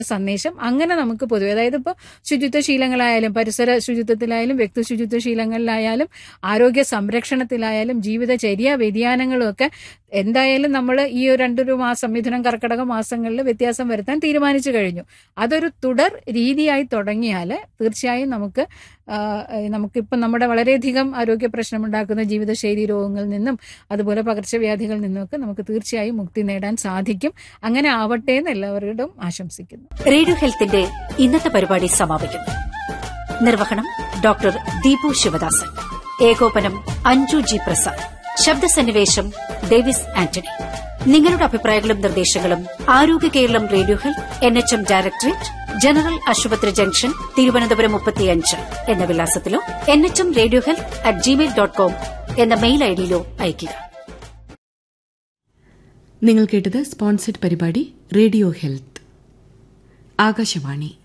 സന്ദേശം അങ്ങനെ നമുക്ക് പൊതുവെ അതായത് ഇപ്പോൾ ശുചിത്വ ശീലങ്ങളായാലും പരിസര ശുചിത്വത്തിലായാലും വ്യക്തി ശുചിത്വ ശീലങ്ങളിലായാലും ആരോഗ്യ സംരക്ഷണത്തിലായാലും ജീവിതചര്യ വ്യതിയാനങ്ങളും ഒക്കെ എന്തായാലും നമ്മൾ ഈ ഒരു രണ്ടൊരു മാസം മിഥുനം കർക്കിടക മാസങ്ങളിൽ വ്യത്യാസം വരുത്താൻ തീരുമാനിച്ചു കഴിഞ്ഞു അതൊരു തുടർ രീതിയായി തുടങ്ങിയാൽ തീർച്ചയായും നമുക്ക് ആ, നമുക്കിപ്പം നമ്മുടെ വളരെയധികം ആരോഗ്യ പ്രശ്നമുണ്ടാക്കുന്ന ജീവിതശൈലി രോഗങ്ങളിൽ നിന്നും അതുപോലെ പകർച്ചവ്യാധികളിൽ നിന്നുമൊക്കെ നമുക്ക് തീർച്ചയായും മുക്തി നേടാൻ സാധിക്കും അങ്ങനെ ആവട്ടെ എന്ന് എല്ലാവരോടും ആശംസിക്കുന്നു റേഡിയോ ഹെൽത്തിന്റെ ഇന്നത്തെ പരിപാടി സമാപിക്കുന്നു നിർവഹണം ഡോക്ടർ ദീപു ശിവദാസൻ ഏകോപനം അഞ്ജു ജി പ്രസാദ് ശബ്ദസന്നിവേശം ഡേവിസ് ആന്റണി നിങ്ങളുടെ അഭിപ്രായങ്ങളും നിർദ്ദേശങ്ങളും Arogya Keralam radio health N H M directorate general ആശുപത്രി ജംഗ്ഷൻ തിരുവനന്തപുരം മുപ്പത്തിയഞ്ച് എന്ന വിലാസത്തിലോ N H M radio health at Gmail dot com എന്ന മെയിൽ ഐഡിയിലോ അയയ്ക്കുക നിങ്ങൾ കേട്ടത് സ്പോൺസർഡ് പരിപാടി റേഡിയോ ഹെൽത്ത് ആകാശവാണി